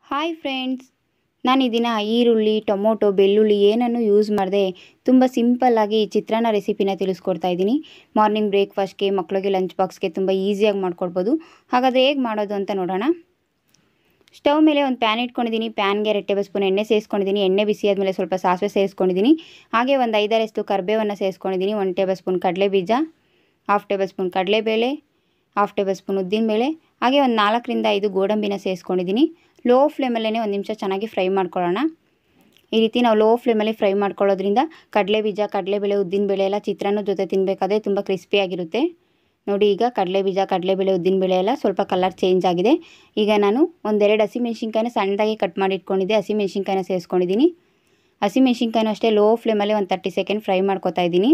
hi friends ನಾನು ಈ ದಿನ ಈರುಳ್ಳಿ ಟೊಮೊಟೊ ಬೆಳ್ಳುಳ್ಳಿ ಏನನ್ನು ಯೂಸ್ ಮಾಡದೆ ತುಂಬ ಸಿಂಪಲ್ಲಾಗಿ ಚಿತ್ರಾನ್ನ ರೆಸಿಪಿನ ತಿಳಿಸ್ಕೊಡ್ತಾ ಇದ್ದೀನಿ ಮಾರ್ನಿಂಗ್ ಬ್ರೇಕ್ಫಾಸ್ಟ್ಗೆ ಮಕ್ಕಳಿಗೆ ಲಂಚ್ ಬಾಕ್ಸ್ಗೆ ತುಂಬ ಈಸಿಯಾಗಿ ಮಾಡ್ಕೊಡ್ಬೋದು ಹಾಗಾದರೆ ಹೇಗೆ ಮಾಡೋದು ಅಂತ ನೋಡೋಣ ಸ್ಟವ್ ಮೇಲೆ ಒಂದು ಪ್ಯಾನ್ ಇಟ್ಕೊಂಡಿದ್ದೀನಿ ಪ್ಯಾನ್ಗೆ ಎರಡು ಟೇಬಲ್ ಸ್ಪೂನ್ ಎಣ್ಣೆ ಸೇರಿಸ್ಕೊಂಡಿದ್ದೀನಿ ಎಣ್ಣೆ ಬಿಸಿ ಆದಮೇಲೆ ಸ್ವಲ್ಪ ಸಾಸಿವೆ ಸೇರಿಸ್ಕೊಂಡಿದ್ದೀನಿ ಹಾಗೆ ಒಂದು ಐದಾರಷ್ಟು ಕರ್ಬೇವನ್ನು ಸೇರಿಸ್ಕೊಂಡಿದ್ದೀನಿ ಒಂದು ಟೇಬಲ್ ಸ್ಪೂನ್ ಕಡಲೆ ಬೀಜ ಹಾಫ್ ಟೇಬಲ್ ಸ್ಪೂನ್ ಕಡಲೆಬೇಳೆ ಹಾಫ್ ಟೇಬಲ್ ಸ್ಪೂನ್ ಉದ್ದಿನಬೇಳೆ ಹಾಗೆ ಒಂದು ನಾಲ್ಕರಿಂದ ಐದು ಗೋಡಂಬಿನ ಸೇರಿಸ್ಕೊಂಡಿದ್ದೀನಿ ಲೋ ಫ್ಲೇಮಲ್ಲೇ ಒಂದು ನಿಮಿಷ ಚೆನ್ನಾಗಿ ಫ್ರೈ ಮಾಡ್ಕೊಳ್ಳೋಣ ಈ ರೀತಿ ನಾವು ಲೋ ಫ್ಲೇಮಲ್ಲಿ ಫ್ರೈ ಮಾಡ್ಕೊಳ್ಳೋದ್ರಿಂದ ಕಡಲೆ ಬೀಜ ಕಡಲೆಬೇಳೆ ಉದ್ದಿನಬೇಳೆ ಎಲ್ಲ ಚಿತ್ರಾನ್ನ ಜೊತೆ ತಿನ್ನಬೇಕಾದ್ರೆ ತುಂಬ ಕ್ರಿಸ್ಪಿಯಾಗಿರುತ್ತೆ ನೋಡಿ ಈಗ ಕಡಲೆ ಬೀಜ ಕಡಲೆಬೇಳೆ ಉದ್ದಿನಬೇಳೆ ಎಲ್ಲ ಸ್ವಲ್ಪ ಕಲರ್ ಚೇಂಜ್ ಆಗಿದೆ ಈಗ ನಾನು ಒಂದೆರಡು ಹಸಿಮೆಣ್ಸಿನ್ಕಾಯಿನ ಸಣ್ಣದಾಗಿ ಕಟ್ ಮಾಡಿ ಇಟ್ಕೊಂಡಿದ್ದೆ ಹಸಿಮೆಣ್ಸಿನ್ಕಾಯಿನ ಸೇರಿಸ್ಕೊಂಡಿದ್ದೀನಿ ಹಸಿಮೆಣ್ಸಿನ್ಕಾಯಿನೂ ಅಷ್ಟೇ ಲೋ ಫ್ಲೇಮಲ್ಲಿ ಒಂದು ತರ್ಟಿ ಸೆಕೆಂಡ್ ಫ್ರೈ ಮಾಡ್ಕೊತಾ ಇದ್ದೀನಿ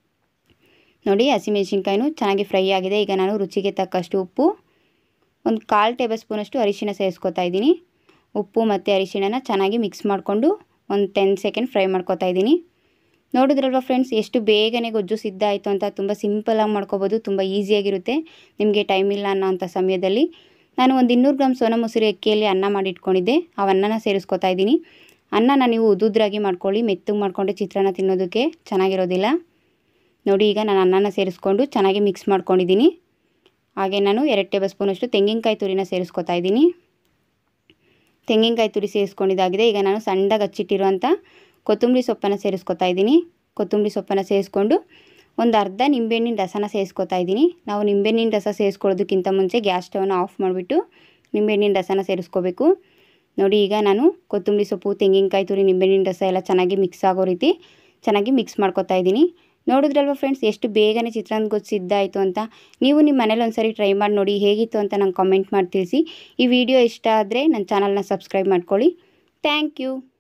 ನೋಡಿ ಹಸಿಮೆಣ್ಸಿನ್ಕಾಯಿನೂ ಚೆನ್ನಾಗಿ ಫ್ರೈ ಆಗಿದೆ ಈಗ ನಾನು ರುಚಿಗೆ ತಕ್ಕಷ್ಟು ಉಪ್ಪು ಒಂದು ಕಾಲು ಟೇಬಲ್ ಸ್ಪೂನಷ್ಟು ಅರಿಶಿಣ ಸೇರಿಸ್ಕೊತಾ ಇದ್ದೀನಿ ಉಪ್ಪು ಮತ್ತು ಅರಿಶಿಣನ ಚೆನ್ನಾಗಿ ಮಿಕ್ಸ್ ಮಾಡಿಕೊಂಡು ಒಂದು ಟೆನ್ ಸೆಕೆಂಡ್ ಫ್ರೈ ಮಾಡ್ಕೊತಾ ಇದ್ದೀನಿ ನೋಡಿದ್ರಲ್ವ ಫ್ರೆಂಡ್ಸ್ ಎಷ್ಟು ಬೇಗನೆ ಗೊಜ್ಜು ಸಿದ್ಧ ಆಯಿತು ಅಂತ ತುಂಬ ಸಿಂಪಲಾಗಿ ಮಾಡ್ಕೋಬೋದು ತುಂಬ ಈಸಿಯಾಗಿರುತ್ತೆ ನಿಮಗೆ ಟೈಮ್ ಇಲ್ಲ ಅನ್ನೋ ಅಂಥ ಸಮಯದಲ್ಲಿ ನಾನು ಒಂದು ಇನ್ನೂರು ಗ್ರಾಮ್ ಸೋನಾ ಮೊಸರು ಅಕ್ಕಿಯಲ್ಲಿ ಅನ್ನ ಮಾಡಿಟ್ಕೊಂಡಿದ್ದೆ ಆ ಅನ್ನನ ಸೇರಿಸ್ಕೊತಾ ಇದ್ದೀನಿ ಅನ್ನನ ನೀವು ಉದುದ್ರಾಗಿ ಮಾಡ್ಕೊಳ್ಳಿ ಮೆತ್ತಗೆ ಮಾಡಿಕೊಂಡ್ರೆ ಚಿತ್ರಾನ್ನ ತಿನ್ನೋದಕ್ಕೆ ಚೆನ್ನಾಗಿರೋದಿಲ್ಲ ನೋಡಿ ಈಗ ನಾನು ಅನ್ನನ ಸೇರಿಸ್ಕೊಂಡು ಚೆನ್ನಾಗಿ ಮಿಕ್ಸ್ ಮಾಡ್ಕೊಂಡಿದ್ದೀನಿ ಹಾಗೆ ನಾನು ಎರಡು ಟೇಬಲ್ ಸ್ಪೂನಷ್ಟು ತೆಂಗಿನಕಾಯಿ ತುರಿನ ಸೇರಿಸ್ಕೊತಾ ಇದ್ದೀನಿ ತೆಂಗಿನಕಾಯಿ ತುರಿ ಸೇರಿಸ್ಕೊಂಡಿದ್ದಾಗಿದೆ ಈಗ ನಾನು ಸಣ್ಣದಾಗಿ ಹಚ್ಚಿಟ್ಟಿರುವಂಥ ಕೊತ್ತಂಬರಿ ಸೊಪ್ಪನ್ನು ಸೇರಿಸ್ಕೊತಾ ಇದ್ದೀನಿ ಕೊತ್ತಂಬರಿ ಸೊಪ್ಪನ್ನು ಸೇರಿಸ್ಕೊಂಡು ಒಂದು ಅರ್ಧ ನಿಂಬೆಹಣ್ಣಿನ ರಸನ ಸೇರಿಸ್ಕೊತಾ ಇದ್ದೀನಿ ನಾವು ನಿಂಬೆಹಣ್ಣಿನ ರಸ ಸೇರಿಸ್ಕೊಳ್ಳೋದಕ್ಕಿಂತ ಮುಂಚೆ ಗ್ಯಾಸ್ ಸ್ಟವ್ನ ಆಫ್ ಮಾಡಿಬಿಟ್ಟು ನಿಂಬೆಹಣ್ಣಿನ ರಸನ ಸೇರಿಸ್ಕೋಬೇಕು ನೋಡಿ ಈಗ ನಾನು ಕೊತ್ತಂಬರಿ ಸೊಪ್ಪು ತೆಂಗಿನಕಾಯಿ ತುರಿ ನಿಂಬೆಹಣ್ಣಿನ ರಸ ಎಲ್ಲ ಚೆನ್ನಾಗಿ ಮಿಕ್ಸ್ ಆಗೋ ರೀತಿ ಚೆನ್ನಾಗಿ ಮಿಕ್ಸ್ ಮಾಡ್ಕೊತಾ ಇದ್ದೀನಿ ನೋಡಿದ್ರಲ್ವ ಫ್ರೆಂಡ್ಸ್ ಎಷ್ಟು ಬೇಗನೆ ಚಿತ್ರಾನ್ನ ಗೊತ್ತು ಸಿದ್ಧ ಆಯಿತು ಅಂತ ನೀವು ನಿಮ್ಮ ಮನೇಲಿ ಒಂದ್ಸರಿ ಟ್ರೈ ಮಾಡಿ ನೋಡಿ ಹೇಗಿತ್ತು ಅಂತ ನಂಗೆ ಕಮೆಂಟ್ ಮಾಡಿ ತಿಳಿಸಿ ಈ ವಿಡಿಯೋ ಇಷ್ಟ ಆದರೆ ನನ್ನ ಚಾನಲ್ನ ಸಬ್ಸ್ಕ್ರೈಬ್ ಮಾಡ್ಕೊಳ್ಳಿ ಥ್ಯಾಂಕ್ ಯು